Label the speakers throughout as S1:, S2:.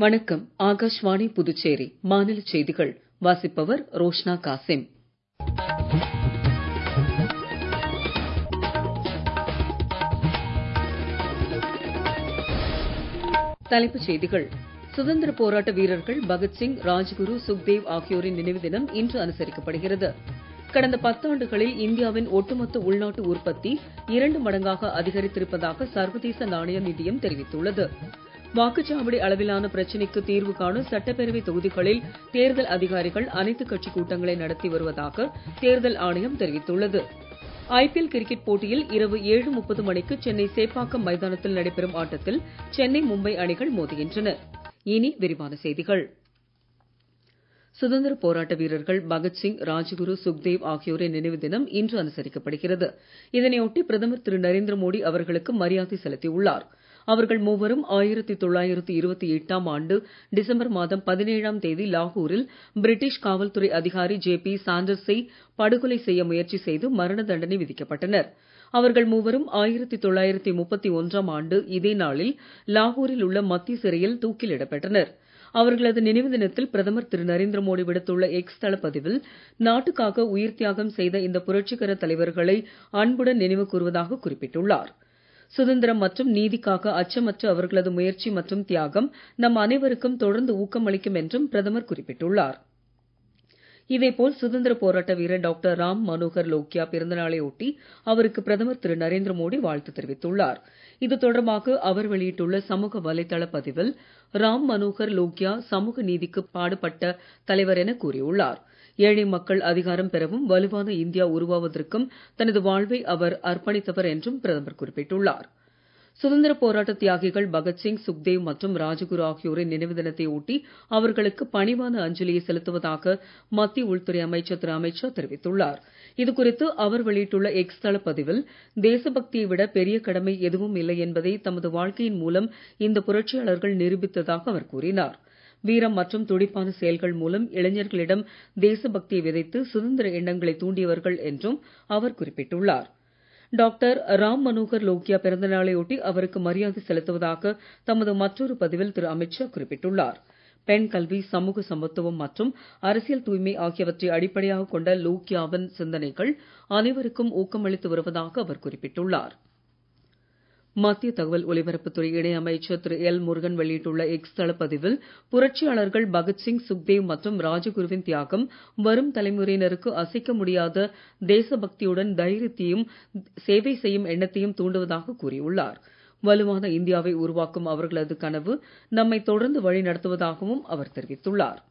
S1: வணக்கம் ஆகாஷ்வாணி புதுச்சேரி மாநில செய்திகள் வாசிப்பவர் ரோஷ்னா காசிம் தலைப்புச் செய்திகள் சுதந்திர போராட்ட வீரர்கள் பகத்சிங் ராஜ்குரு சுக்தேவ் ஆகியோரின் நினைவு தினம் இன்று அனுசரிக்கப்படுகிறது கடந்த பத்தாண்டுகளில் இந்தியாவின் ஒட்டுமொத்த உள்நாட்டு உற்பத்தி இரண்டு மடங்காக அதிகரித்திருப்பதாக சர்வதேச நாணய நிதியம் தெரிவித்துள்ளது வாக்குச்சாவடி அளவிலான பிரச்சனைக்கு தீர்வு காண சட்டப்பேரவை தொகுதிகளில் தேர்தல் அதிகாரிகள் அனைத்துக் கட்சி கூட்டங்களை நடத்தி வருவதாக தேர்தல் ஆணையம் தெரிவித்துள்ளது ஐபிஎல் கிரிக்கெட் போட்டியில் இரவு ஏழு முப்பது மணிக்கு சென்னை சேப்பாக்கம் மைதானத்தில் நடைபெறும் ஆட்டத்தில் சென்னை மும்பை அணிகள் மோதுகின்றன இனி விரிவான செய்திகள் சுதந்திர போராட்ட வீரர்கள் பகத்சிங் ராஜ்குரு சுக்தேவ் ஆகியோரின் நினைவு தினம் இன்று அனுசரிக்கப்படுகிறது இதனையொட்டி பிரதமர் திரு நரேந்திர மோடி அவர்களுக்கு மரியாதை செலுத்தியுள்ளார் அவர்கள் மூவரும் ஆயிரத்தி தொள்ளாயிரத்தி இருபத்தி எட்டாம் ஆண்டு டிசம்பர் மாதம் பதினேழாம் தேதி லாகூரில் பிரிட்டிஷ் காவல்துறை அதிகாரி ஜே பி சாண்டர்ஸை படுகொலை செய்ய முயற்சி செய்து மரண தண்டனை விதிக்கப்பட்டனர் அவர்கள் மூவரும் ஆயிரத்தி தொள்ளாயிரத்தி முப்பத்தி ஒன்றாம் ஆண்டு இதே நாளில் லாகூரில் உள்ள மத்திய சிறையில் தூக்கிலிடப்பட்டனர் அவர்களது நினைவு தினத்தில் பிரதமர் திரு நரேந்திர மோடி விடுத்துள்ள எக்ஸ் தள பதிவில் நாட்டுக்காக உயிர் தியாகம் செய்த இந்த புரட்சிகர தலைவர்களை அன்புடன் நினைவு கூறுவதாக குறிப்பிட்டுள்ளார் சுதந்திரம் மற்றும் நீதிக்காக அச்சமற்ற அவர்களது முயற்சி மற்றும் தியாகம் நம் அனைவருக்கும் தொடர்ந்து ஊக்கமளிக்கும் என்றும் பிரதமர் குறிப்பிட்டுள்ளார் இதேபோல் சுதந்திர போராட்ட வீரர் டாக்டர் ராம் மனோகர் லோக்கியா பிறந்த நாளை ஒட்டி அவருக்கு பிரதமர் திரு நரேந்திர மோடி வாழ்த்து தெரிவித்துள்ளார் இது தொடர்பாக அவர் வெளியிட்டுள்ள சமூக வலைதள பதிவில் ராம் மனோகர் லோக்கியா சமூக நீதிக்கு பாடுபட்ட தலைவர் என கூறியுள்ளார் ஏழை மக்கள் அதிகாரம் பெறவும் வலுவான இந்தியா உருவாவதற்கும் தனது வாழ்வை அவர் அர்ப்பணித்தவர் என்றும் பிரதமர் குறிப்பிட்டுள்ளார் சுதந்திர போராட்ட தியாகிகள் பகத்சிங் சுக்தேவ் மற்றும் ராஜகுரு ஆகியோரின் நினைவு தினத்தை ஒட்டி அவர்களுக்கு பணிவான அஞ்சலியை செலுத்துவதாக மத்திய உள்துறை அமைச்சர் திரு அமித்ஷா தெரிவித்துள்ளார் இது குறித்து அவர் வெளியிட்டுள்ள எக்ஸ் தள பதிவில் தேசபக்தியை விட பெரிய கடமை எதுவும் இல்லை என்பதை தமது வாழ்க்கையின் மூலம் இந்த புரட்சியாளர்கள் நிரூபித்ததாக அவர் கூறினார் வீரம் மற்றும் துடிப்பான செயல்கள் மூலம் இளைஞர்களிடம் தேசபக்தியை விதைத்து சுதந்திர எண்ணங்களை தூண்டியவர்கள் என்றும் அவர் குறிப்பிட்டுள்ளார் டாக்டர் ராம் மனோகர் லோக்கியா பிறந்த நாளையொட்டி அவருக்கு மரியாதை செலுத்துவதாக தமது மற்றொரு பதிவில் திரு அமித்ஷா குறிப்பிட்டுள்ளார் பெண் கல்வி சமூக சமத்துவம் மற்றும் அரசியல் தூய்மை ஆகியவற்றை அடிப்படையாக கொண்ட லோக்கியாவின் சிந்தனைகள் அனைவருக்கும் ஊக்கமளித்து வருவதாக அவர் குறிப்பிட்டுள்ளார் மத்திய தகவல் ஒலிபரப்புத்துறை இணை அமைச்சர் திரு எல் முருகன் வெளியிட்டுள்ள எக்ஸ் தள பதிவில் புரட்சியாளர்கள் பகத்சிங் சுக்தேவ் மற்றும் ராஜகுருவின் தியாகம் வரும் தலைமுறையினருக்கு அசைக்க முடியாத தேசபக்தியுடன் தைரியத்தையும் சேவை செய்யும் எண்ணத்தையும் தூண்டுவதாக கூறியுள்ளார் வலுவான இந்தியாவை உருவாக்கும் அவர்களது கனவு நம்மை தொடர்ந்து வழி நடத்துவதாகவும் அவர் தெரிவித்துள்ளார்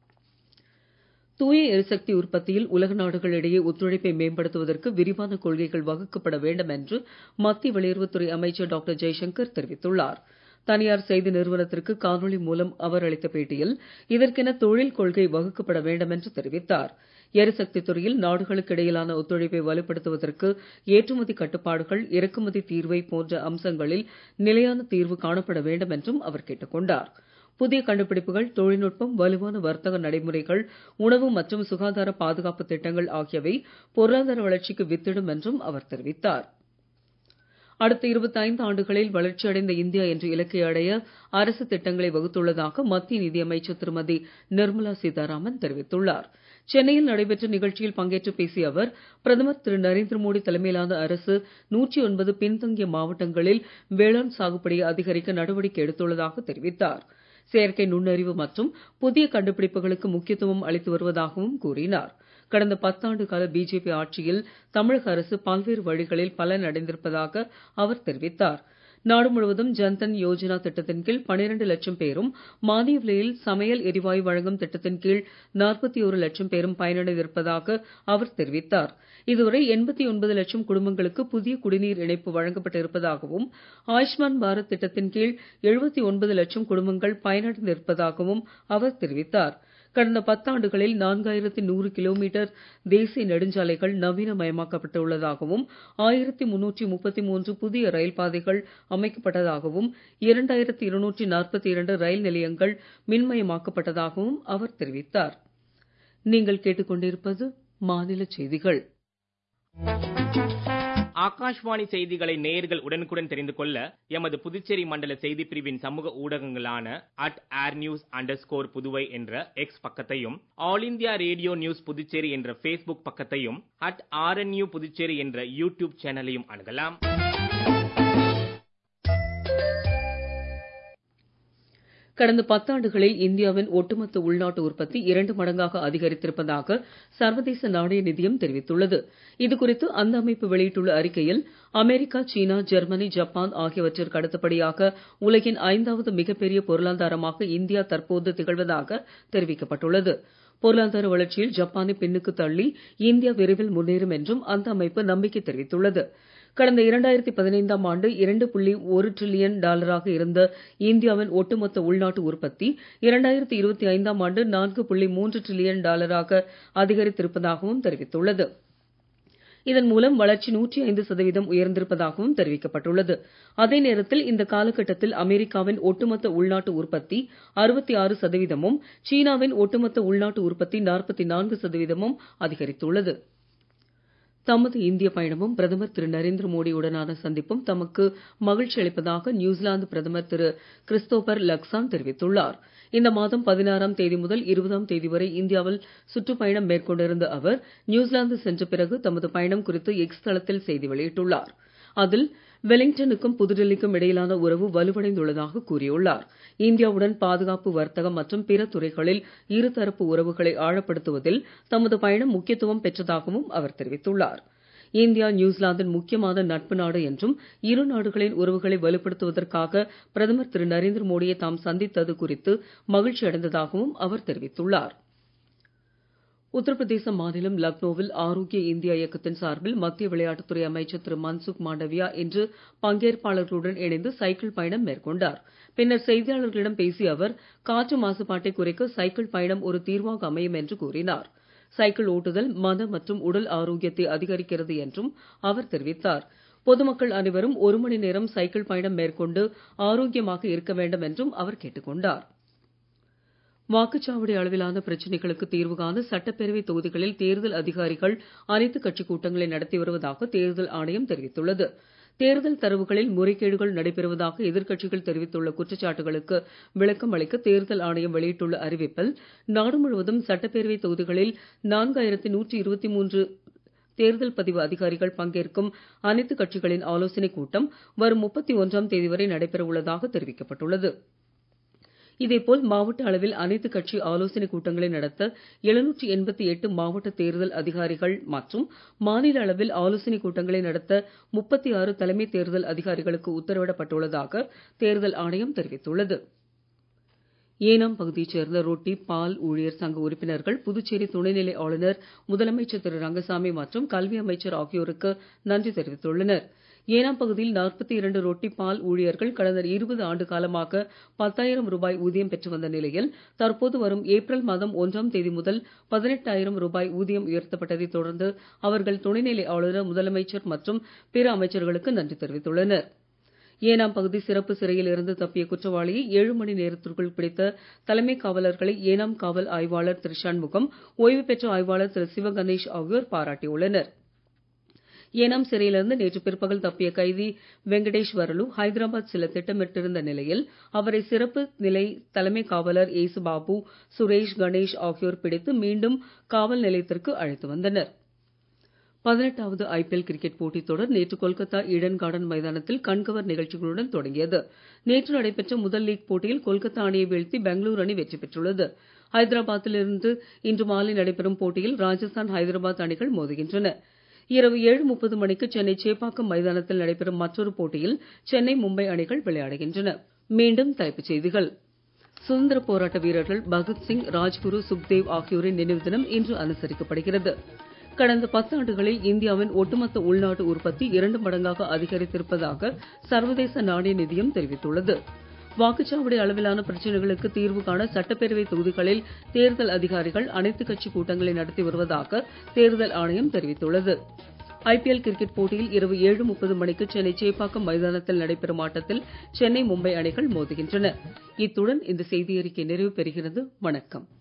S1: தூய எரிசக்தி உற்பத்தியில் உலக நாடுகளிடையே ஒத்துழைப்பை மேம்படுத்துவதற்கு விரிவான கொள்கைகள் வகுக்கப்பட வேண்டும் என்று மத்திய வெளியுறவுத்துறை அமைச்சர் டாக்டர் ஜெய்சங்கர் தெரிவித்துள்ளார் தனியார் செய்தி நிறுவனத்திற்கு காணொளி மூலம் அவர் அளித்த பேட்டியில் இதற்கென தொழில் கொள்கை வகுக்கப்பட வேண்டும் என்று தெரிவித்தார் எரிசக்தி துறையில் நாடுகளுக்கு இடையிலான ஒத்துழைப்பை வலுப்படுத்துவதற்கு ஏற்றுமதி கட்டுப்பாடுகள் இறக்குமதி தீர்வை போன்ற அம்சங்களில் நிலையான தீர்வு காணப்பட வேண்டும் என்றும் அவர் கேட்டுக் கொண்டார் புதிய கண்டுபிடிப்புகள் தொழில்நுட்பம் வலுவான வர்த்தக நடைமுறைகள் உணவு மற்றும் சுகாதார பாதுகாப்பு திட்டங்கள் ஆகியவை பொருளாதார வளர்ச்சிக்கு வித்திடும் என்றும் அவர் தெரிவித்தார் அடுத்த இருபத்தைந்து ஆண்டுகளில் வளர்ச்சியடைந்த இந்தியா என்ற இலக்கை அடைய அரசு திட்டங்களை வகுத்துள்ளதாக மத்திய நிதியமைச்சர் திருமதி நிர்மலா சீதாராமன் தெரிவித்துள்ளார் சென்னையில் நடைபெற்ற நிகழ்ச்சியில் பங்கேற்று பேசிய அவர் பிரதமர் திரு நரேந்திர மோடி தலைமையிலான அரசு நூற்றி ஒன்பது பின்தங்கிய மாவட்டங்களில் வேளாண் சாகுபடியை அதிகரிக்க நடவடிக்கை எடுத்துள்ளதாக தெரிவித்தார் செயற்கை நுண்ணறிவு மற்றும் புதிய கண்டுபிடிப்புகளுக்கு முக்கியத்துவம் அளித்து வருவதாகவும் கூறினார் கடந்த பத்தாண்டு கால பிஜேபி ஆட்சியில் தமிழக அரசு பல்வேறு வழிகளில் பலன் அடைந்திருப்பதாக அவர் தெரிவித்தார் நாடு முழுவதும் ஜன்தன் யோஜனா திட்டத்தின் கீழ் பனிரெண்டு லட்சம் பேரும் மானிய விலையில் சமையல் எரிவாயு வழங்கும் திட்டத்தின் கீழ் நாற்பத்தி ஒரு லட்சம் பேரும் பயனடைந்திருப்பதாக அவர் தெரிவித்தார் இதுவரை எண்பத்தி ஒன்பது லட்சம் குடும்பங்களுக்கு புதிய குடிநீர் இணைப்பு வழங்கப்பட்டு இருப்பதாகவும் ஆயுஷ்மான் பாரத் திட்டத்தின் கீழ் எழுபத்தி ஒன்பது லட்சம் குடும்பங்கள் பயனடைந்திருப்பதாகவும் அவர் தெரிவித்தார் கடந்த பத்தாண்டுகளில் நான்காயிரத்தி நூறு கிலோமீட்டர் தேசிய நெடுஞ்சாலைகள் நவீனமயமாக்கப்பட்டுள்ளதாகவும் ஆயிரத்தி முன்னூற்றி முப்பத்தி மூன்று புதிய ரயில் பாதைகள் அமைக்கப்பட்டதாகவும் இரண்டாயிரத்தி இருநூற்றி நாற்பத்தி இரண்டு ரயில் நிலையங்கள் மின்மயமாக்கப்பட்டதாகவும் அவர் தெரிவித்தார் நீங்கள் கேட்டுக்கொண்டிருப்பது மாநில செய்திகள்
S2: ஆகாஷ்வாணி செய்திகளை நேயர்கள் உடனுக்குடன் தெரிந்து கொள்ள எமது புதுச்சேரி மண்டல செய்திப் பிரிவின் சமூக ஊடகங்களான at AIR news under Puduvai என்ற எக்ஸ் பக்கத்தையும் All India Radio News Puducherry என்ற ஃபேஸ்புக் பக்கத்தையும் அட் ஆர்என்யூ புதுச்சேரி என்ற யூடியூப் சேனலையும் அணுகலாம்
S1: கடந்த பத்தாண்டுகளில் இந்தியாவின் ஒட்டுமொத்த உள்நாட்டு உற்பத்தி இரண்டு மடங்காக அதிகரித்திருப்பதாக சர்வதேச நாணய நிதியம் தெரிவித்துள்ளது இதுகுறித்து அந்த அமைப்பு வெளியிட்டுள்ள அறிக்கையில் அமெரிக்கா சீனா ஜெர்மனி ஜப்பான் ஆகியவற்றிற்கு அடுத்தபடியாக உலகின் ஐந்தாவது மிகப்பெரிய பொருளாதாரமாக இந்தியா தற்போது திகழ்வதாக தெரிவிக்கப்பட்டுள்ளது பொருளாதார வளர்ச்சியில் ஜப்பானை பின்னுக்கு தள்ளி இந்தியா விரைவில் முன்னேறும் என்றும் அந்த அமைப்பு நம்பிக்கை தெரிவித்துள்ளது கடந்த இரண்டாயிரத்தி பதினைந்தாம் ஆண்டு இரண்டு புள்ளி ஒரு டிரில்லியன் டாலராக இருந்த இந்தியாவின் ஒட்டுமொத்த உள்நாட்டு உற்பத்தி இரண்டாயிரத்தி இருபத்தி ஐந்தாம் ஆண்டு நான்கு புள்ளி மூன்று டிரில்லியன் டாலராக அதிகரித்திருப்பதாகவும் தெரிவித்துள்ளது இதன் மூலம் வளர்ச்சி நூற்றி ஐந்து சதவீதம் உயர்ந்திருப்பதாகவும் தெரிவிக்கப்பட்டுள்ளது அதே நேரத்தில் இந்த காலகட்டத்தில் அமெரிக்காவின் ஒட்டுமொத்த உள்நாட்டு உற்பத்தி அறுபத்தி ஆறு சதவீதமும் சீனாவின் ஒட்டுமொத்த உள்நாட்டு உற்பத்தி நாற்பத்தி நான்கு சதவீதமும் அதிகரித்துள்ளது தமது இந்திய பயணமும் பிரதமர் திரு நரேந்திர மோடியுடனான சந்திப்பும் தமக்கு மகிழ்ச்சி அளிப்பதாக நியூசிலாந்து பிரதமர் திரு கிறிஸ்தோபர் லக்சான் தெரிவித்துள்ளார் இந்த மாதம் பதினாறாம் தேதி முதல் இருபதாம் தேதி வரை இந்தியாவில் சுற்றுப்பயணம் மேற்கொண்டிருந்த அவர் நியூசிலாந்து சென்ற பிறகு தமது பயணம் குறித்து எக்ஸ் தளத்தில் செய்தி வெளியிட்டுள்ளார் அதில் வெலிங்டனுக்கும் புதுடெல்லிக்கும் இடையிலான உறவு வலுவடைந்துள்ளதாக கூறியுள்ளார் இந்தியாவுடன் பாதுகாப்பு வர்த்தகம் மற்றும் பிற துறைகளில் இருதரப்பு உறவுகளை ஆழப்படுத்துவதில் தமது பயணம் முக்கியத்துவம் பெற்றதாகவும் அவர் தெரிவித்துள்ளார் இந்தியா நியூசிலாந்தின் முக்கியமான நட்பு நாடு என்றும் இரு நாடுகளின் உறவுகளை வலுப்படுத்துவதற்காக பிரதமர் திரு நரேந்திர மோடியை தாம் சந்தித்தது குறித்து மகிழ்ச்சி அடைந்ததாகவும் அவர் தெரிவித்துள்ளார் உத்தரப்பிரதேச மாநிலம் லக்னோவில் ஆரோக்கிய இந்தியா இயக்கத்தின் சார்பில் மத்திய விளையாட்டுத்துறை அமைச்சர் திரு மன்சுக் மாண்டவியா இன்று பங்கேற்பாளர்களுடன் இணைந்து சைக்கிள் பயணம் மேற்கொண்டார் பின்னர் செய்தியாளர்களிடம் பேசிய அவர் காற்று மாசுபாட்டை குறைக்க சைக்கிள் பயணம் ஒரு தீர்வாக அமையும் என்று கூறினார் சைக்கிள் ஓட்டுதல் மன மற்றும் உடல் ஆரோக்கியத்தை அதிகரிக்கிறது என்றும் அவர் தெரிவித்தார் பொதுமக்கள் அனைவரும் ஒரு மணி நேரம் சைக்கிள் பயணம் மேற்கொண்டு ஆரோக்கியமாக இருக்க வேண்டும் என்றும் அவர் கேட்டுக் கொண்டார் வாக்குச்சாவடி அளவிலான பிரச்சனைகளுக்கு தீர்வு காண சட்டப்பேரவை தொகுதிகளில் தேர்தல் அதிகாரிகள் அனைத்து கட்சி கூட்டங்களை நடத்தி வருவதாக தேர்தல் ஆணையம் தெரிவித்துள்ளது தேர்தல் தரவுகளில் முறைகேடுகள் நடைபெறுவதாக எதிர்க்கட்சிகள் தெரிவித்துள்ள குற்றச்சாட்டுகளுக்கு விளக்கம் அளிக்க தேர்தல் ஆணையம் வெளியிட்டுள்ள அறிவிப்பில் நாடு முழுவதும் சட்டப்பேரவை தொகுதிகளில் நான்காயிரத்தி நூற்றி இருபத்தி மூன்று தேர்தல் பதிவு அதிகாரிகள் பங்கேற்கும் அனைத்து கட்சிகளின் ஆலோசனைக் கூட்டம் வரும் முப்பத்தி ஒன்றாம் தேதி வரை நடைபெற உள்ளதாக தெரிவிக்கப்பட்டுள்ளது இதேபோல் மாவட்ட அளவில் அனைத்து கட்சி ஆலோசனைக் கூட்டங்களை நடத்த எழுநூற்றி எண்பத்தி எட்டு மாவட்ட தேர்தல் அதிகாரிகள் மற்றும் மாநில அளவில் ஆலோசனைக் கூட்டங்களை நடத்த முப்பத்தி ஆறு தலைமை தேர்தல் அதிகாரிகளுக்கு உத்தரவிடப்பட்டுள்ளதாக தேர்தல் ஆணையம் தெரிவித்துள்ளது ஏனாம் பகுதியைச் சேர்ந்த ரொட்டி பால் ஊழியர் சங்க உறுப்பினர்கள் புதுச்சேரி துணைநிலை ஆளுநர் முதலமைச்சர் திரு ரங்கசாமி மற்றும் கல்வி அமைச்சர் ஆகியோருக்கு நன்றி தெரிவித்துள்ளனர் ஏனாம் பகுதியில் நாற்பத்தி இரண்டு ரொட்டி பால் ஊழியர்கள் கடந்த இருபது ஆண்டு காலமாக பத்தாயிரம் ரூபாய் ஊதியம் பெற்று வந்த நிலையில் தற்போது வரும் ஏப்ரல் மாதம் ஒன்றாம் தேதி முதல் பதினெட்டாயிரம் ரூபாய் ஊதியம் உயர்த்தப்பட்டதைத் தொடர்ந்து அவர்கள் துணைநிலை ஆளுநர் முதலமைச்சர் மற்றும் பிற அமைச்சர்களுக்கு நன்றி தெரிவித்துள்ளனர் ஏனாம் பகுதி சிறப்பு சிறையில் இருந்து தப்பிய குற்றவாளியை ஏழு மணி நேரத்திற்குள் பிடித்த தலைமை காவலர்களை ஏனாம் காவல் ஆய்வாளர் திரு சண்முகம் ஓய்வு பெற்ற ஆய்வாளர் திரு சிவகணேஷ் ஆகியோர் பாராட்டியுள்ளனர் ஏனாம் சிறையிலிருந்து நேற்று பிற்பகல் தப்பிய கைதி வெங்கடேஸ்வரலு ஹைதராபாத் செல்ல திட்டமிட்டிருந்த நிலையில் அவரை சிறப்பு நிலை தலைமை காவலர் ஏசுபாபு சுரேஷ் கணேஷ் ஆகியோர் பிடித்து மீண்டும் காவல் நிலையத்திற்கு அழைத்து வந்தனர் பதினெட்டாவது ஐபிஎல் கிரிக்கெட் போட்டித் தொடர் நேற்று கொல்கத்தா ஈடன் கார்டன் மைதானத்தில் கண்கவர் நிகழ்ச்சிகளுடன் தொடங்கியது நேற்று நடைபெற்ற முதல் லீக் போட்டியில் கொல்கத்தா அணியை வீழ்த்தி பெங்களூரு அணி வெற்றி பெற்றுள்ளது ஹைதராபாத்தில் இருந்து இன்று மாலை நடைபெறும் போட்டியில் ராஜஸ்தான் ஹைதராபாத் அணிகள் மோதுகின்றன இரவு ஏழு முப்பது மணிக்கு சென்னை சேப்பாக்கம் மைதானத்தில் நடைபெறும் மற்றொரு போட்டியில் சென்னை மும்பை அணிகள் விளையாடுகின்றன மீண்டும் தலைப்புச் செய்திகள் சுதந்திர போராட்ட வீரர்கள் பகத்சிங் ராஜ்குரு சுக்தேவ் ஆகியோரின் நினைவு தினம் இன்று அனுசரிக்கப்படுகிறது கடந்த பத்தாண்டுகளில் இந்தியாவின் ஒட்டுமொத்த உள்நாட்டு உற்பத்தி இரண்டு மடங்காக அதிகரித்திருப்பதாக சர்வதேச நாணய நிதியம் தெரிவித்துள்ளது வாக்குச்சாவடி அளவிலான பிரச்சனைகளுக்கு தீர்வு காண சட்டப்பேரவை தொகுதிகளில் தேர்தல் அதிகாரிகள் அனைத்து கட்சி கூட்டங்களை நடத்தி வருவதாக தேர்தல் ஆணையம் தெரிவித்துள்ளது ஐபிஎல் கிரிக்கெட் போட்டியில் இரவு ஏழு முப்பது மணிக்கு சென்னை சேப்பாக்கம் மைதானத்தில் நடைபெறும் ஆட்டத்தில் சென்னை மும்பை அணிகள் மோதுகின்றன இத்துடன் இந்த செய்தியறிக்கை நிறைவு பெறுகிறது வணக்கம்